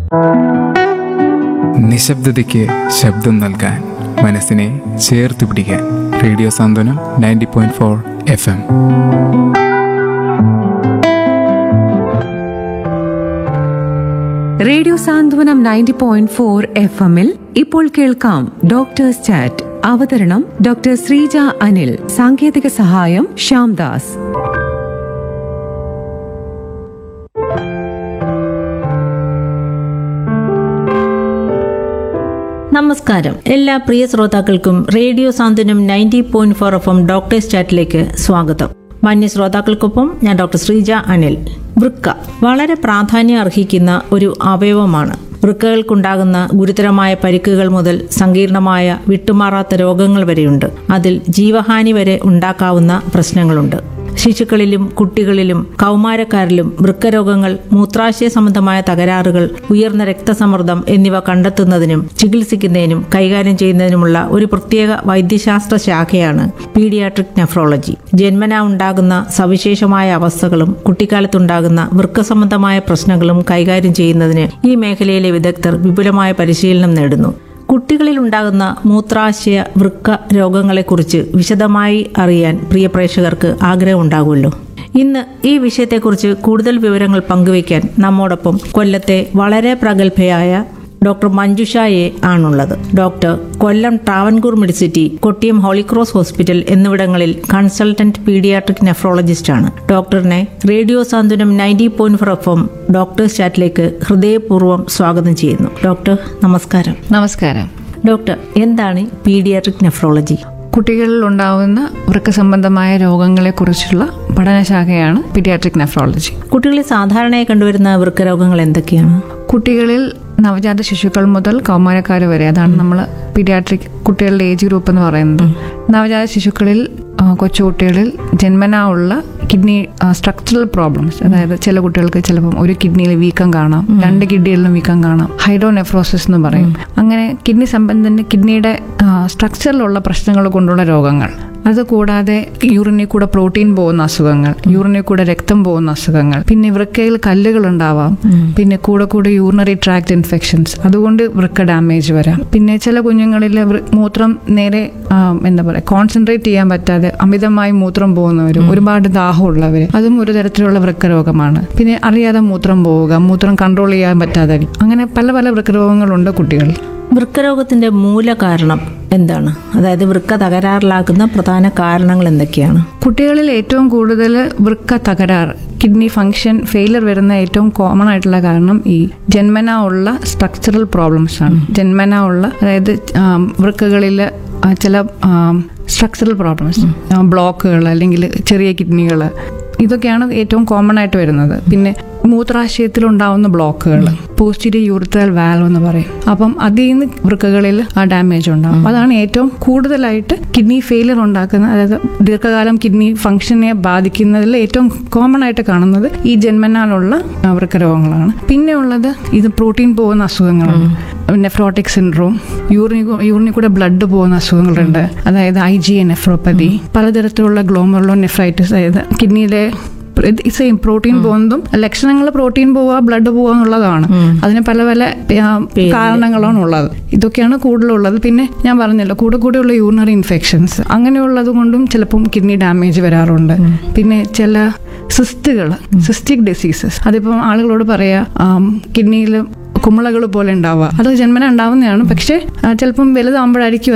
നിശബ്ദതയ്ക്ക് ശബ്ദം നൽകാൻ മനസ്സിനെ ചേർത്ത് പിടിക്കാൻ radio Santhwanam ninety point four F M radio Santhwanam ninety point four F എമ്മിൽ ഇപ്പോൾ കേൾക്കാം ഡോക്ടേഴ്സ് ചാറ്റ് അവതരണം ഡോക്ടർ ശ്രീജ അനിൽ സാങ്കേതിക സഹായം ശ്യാംദാസ് നമസ്കാരം എല്ലാ പ്രിയ ശ്രോതാക്കൾക്കും radio Santhwanam ninety point four F M doctors ചാറ്റിലേക്ക് സ്വാഗതം മാന്യ ശ്രോതാക്കൾക്കൊപ്പം ഞാൻ ഡോക്ടർ ശ്രീജ അനിൽ വൃക്ക വളരെ പ്രാധാന്യം അർഹിക്കുന്ന ഒരു അവയവമാണ് വൃക്കകൾക്കുണ്ടാകുന്ന ഗുരുതരമായ പരിക്കുകൾ മുതൽ സങ്കീർണമായ വിട്ടുമാറാത്ത രോഗങ്ങൾ വരെയുണ്ട് അതിൽ ജീവഹാനി വരെ ഉണ്ടാക്കാവുന്ന പ്രശ്നങ്ങളുണ്ട് ശിശുക്കളിലും കുട്ടികളിലും കൗമാരക്കാരിലും വൃക്കരോഗങ്ങൾ മൂത്രാശയ സംബന്ധമായ തകരാറുകൾ ഉയർന്ന രക്തസമ്മർദ്ദം എന്നിവ കണ്ടെത്തുന്നതിനും ചികിത്സിക്കുന്നതിനും കൈകാര്യം ചെയ്യുന്നതിനുമുള്ള ഒരു പ്രത്യേക വൈദ്യശാസ്ത്ര ശാഖയാണ് പീഡിയാട്രിക് നെഫ്രോളജി ജന്മന ഉണ്ടാകുന്ന സവിശേഷമായ അവസ്ഥകളും കുട്ടിക്കാലത്തുണ്ടാകുന്ന വൃക്ക സംബന്ധമായ പ്രശ്നങ്ങളും കൈകാര്യം ചെയ്യുന്നതിന് ഈ മേഖലയിലെ വിദഗ്ധർ വിപുലമായ പരിശീലനം നേടുന്നു കുട്ടികളിൽ ഉണ്ടാകുന്ന മൂത്രാശയ വൃക്ക രോഗങ്ങളെക്കുറിച്ച് വിശദമായി അറിയാൻ പ്രിയ പ്രേക്ഷകർക്ക് ആഗ്രഹമുണ്ടാകുമല്ലോ ഇന്ന് ഈ വിഷയത്തെക്കുറിച്ച് കൂടുതൽ വിവരങ്ങൾ പങ്കുവയ്ക്കാൻ നമ്മോടൊപ്പം കൊല്ലത്തെ വളരെ പ്രഗത്ഭയായ ഡോക്ടർ മഞ്ജുഷ എ ആണുള്ളത് doctor Kollam Travancore medicity Kottiyam holy cross hospital എന്നിവിടങ്ങളിൽ കൺസൾട്ടന്റ് പീഡിയാട്രിക് നെഫ്രോളജിസ്റ്റ് ആണ് ഡോക്ടറിനെ radio Santhwanam ninety point four F M doctors ചാറ്റിലേക്ക് ഹൃദയപൂർവ്വം സ്വാഗതം ചെയ്യുന്നു ഡോക്ടർ നമസ്കാരം നമസ്കാരം ഡോക്ടർ എന്താണ് പീഡിയാട്രിക് നെഫ്രോളജി കുട്ടികളിൽ ഉണ്ടാവുന്ന വൃക്ക സംബന്ധമായ രോഗങ്ങളെക്കുറിച്ചുള്ള പഠനശാഖയാണ് പീഡിയാട്രിക് നെഫ്രോളജി കുട്ടികളിൽ സാധാരണയായി കണ്ടുവരുന്ന വൃക്ക രോഗങ്ങൾ എന്തൊക്കെയാണ് കുട്ടികളിൽ നവജാത ശിശുക്കൾ മുതൽ കൗമാരക്കാർ വരെ അതാണ് നമ്മൾ പീഡിയാട്രിക് കുട്ടികളുടെ ഏജ് ഗ്രൂപ്പ് എന്ന് പറയുന്നത് നവജാത ശിശുക്കളിൽ ആ, കൊച്ചുകുട്ടികളിൽ ജന്മനാ ഉള്ള കിഡ്നി സ്ട്രക്ചറൽ പ്രോബ്ലംസ് അതായത് ചില കുട്ടികൾക്ക് ചിലപ്പം ഒരു കിഡ്നിയിൽ വീക്കം കാണാം രണ്ട് കിഡ്നികളിലും വീക്കം കാണാം ഹൈഡ്രോനെഫ്രോസിസ് എന്ന് പറയും അങ്ങനെ കിഡ്നി സംബന്ധത്തിന് കിഡ്നിയുടെ സ്ട്രക്ചറിലുള്ള പ്രശ്നങ്ങൾ കൊണ്ടുള്ള രോഗങ്ങൾ അത് കൂടാതെ യൂറിനിൽ കൂടെ പ്രോട്ടീൻ പോകുന്ന അസുഖങ്ങൾ യൂറിനിൽ കൂടെ രക്തം പോകുന്ന അസുഖങ്ങൾ പിന്നെ വൃക്കയിൽ കല്ലുകൾ ഉണ്ടാവാം പിന്നെ കൂടെ കൂടെ യൂറിനറി ട്രാക്ട് ഇൻഫെക്ഷൻസ് അതുകൊണ്ട് വൃക്ക ഡാമേജ് വരാം പിന്നെ ചില കുഞ്ഞുങ്ങളിൽ വൃ- മൂത്രം നേരെ ആ, എന്താ പറയുക കോൺസെൻട്രേറ്റ് ചെയ്യാൻ പറ്റാതെ അമിതമായി മൂത്രം പോകുന്നവരും ഒരുപാട് ദാഹമുള്ളവർ അതും ഒരു തരത്തിലുള്ള വൃക്ക രോഗമാണ് പിന്നെ അറിയാതെ മൂത്രം പോവുക മൂത്രം കൺട്രോൾ ചെയ്യാൻ പറ്റാതെ അങ്ങനെ പല പല വൃക്ക രോഗങ്ങളുണ്ട് കുട്ടികളിൽ വൃക്കരോഗത്തിന്റെ മൂല കാരണം എന്താണ് അതായത് വൃക്ക തകരാറിലാക്കുന്ന പ്രധാന കാരണങ്ങൾ എന്തൊക്കെയാണ് കുട്ടികളിൽ ഏറ്റവും കൂടുതൽ വൃക്ക തകരാർ കിഡ്നി ഫങ്ഷൻ ഫെയിലർ വരുന്ന ഏറ്റവും കോമൺ ആയിട്ടുള്ള കാരണം ഈ ജന്മന ഉള്ള സ്ട്രക്ചറൽ പ്രോബ്ലംസ് ആണ് ജന്മന ഉള്ള അതായത് ആം, വൃക്കകളിൽ ആ, ചില സ്ട്രക്ചറൽ പ്രോബ്ലംസ് ബ്ലോക്കുകൾ അല്ലെങ്കിൽ ചെറിയ കിഡ്നികൾ ഇതൊക്കെയാണ് ഏറ്റവും കോമൺ ആയിട്ട് വരുന്നത് പിന്നെ മൂത്രാശയത്തിൽ ഉണ്ടാവുന്ന ബ്ലോക്കുകൾ പോസ്റ്റീരിയർ യൂറിത്രൽ വാൽവ് എന്ന് പറയും അപ്പം അതിൽ നിന്ന് വൃക്കകളിൽ ആ ഡാമേജ് ഉണ്ടാവും അതാണ് ഏറ്റവും കൂടുതലായിട്ട് കിഡ്നി ഫെയിലിയർ ഉണ്ടാക്കുന്ന അതായത് ദീർഘകാലം കിഡ്നി ഫംഗ്ഷനെ ബാധിക്കുന്നതിൽ ഏറ്റവും കോമൺ ആയിട്ട് കാണുന്നത് ഈ ജന്മനാലുള്ള ആ, വൃക്കരോഗങ്ങളാണ് പിന്നെ ഉള്ളത് ഇത് പ്രോട്ടീൻ പോകുന്ന അസുഖങ്ങളുണ്ട് നെഫ്രോട്ടിക് സിൻഡ്രോം യൂറിനി യൂറിനിൽ കൂടെ ബ്ലഡ് പോകുന്ന അസുഖങ്ങളുണ്ട് അതായത് ഐ ജി നെഫ്രോപ്പതി പലതരത്തിലുള്ള ഗ്ലോമറുള്ള നെഫ്രൈറ്റിസ് അതായത് കിഡ്നിയിലെ സെയിം പ്രോട്ടീൻ പോകുന്നതും ലക്ഷണങ്ങൾ പ്രോട്ടീൻ പോവുക ബ്ലഡ് പോവുക എന്നുള്ളതാണ് അതിന് പല പല ആ, കാരണങ്ങളാണ് ഉള്ളത് ഇതൊക്കെയാണ് കൂടുതലുള്ളത് പിന്നെ ഞാൻ പറഞ്ഞല്ലോ കൂടെ കൂടെയുള്ള യൂറിനറി ഇൻഫെക്ഷൻസ് അങ്ങനെയുള്ളത് കൊണ്ടും ചിലപ്പം കിഡ്നി ഡാമേജ് വരാറുണ്ട് പിന്നെ ചില സിസ്റ്റുകൾ സിസ്റ്റിക് ഡിസീസസ് അതിപ്പം ആളുകളോട് പറയാ കിഡ്നിയിൽ കുമിളകൾ പോലെ ഉണ്ടാവുക അത് ജന്മന ഉണ്ടാവുന്നതാണ് പക്ഷേ ആ, ചിലപ്പം വലുതാകുമ്പോഴായിരിക്കും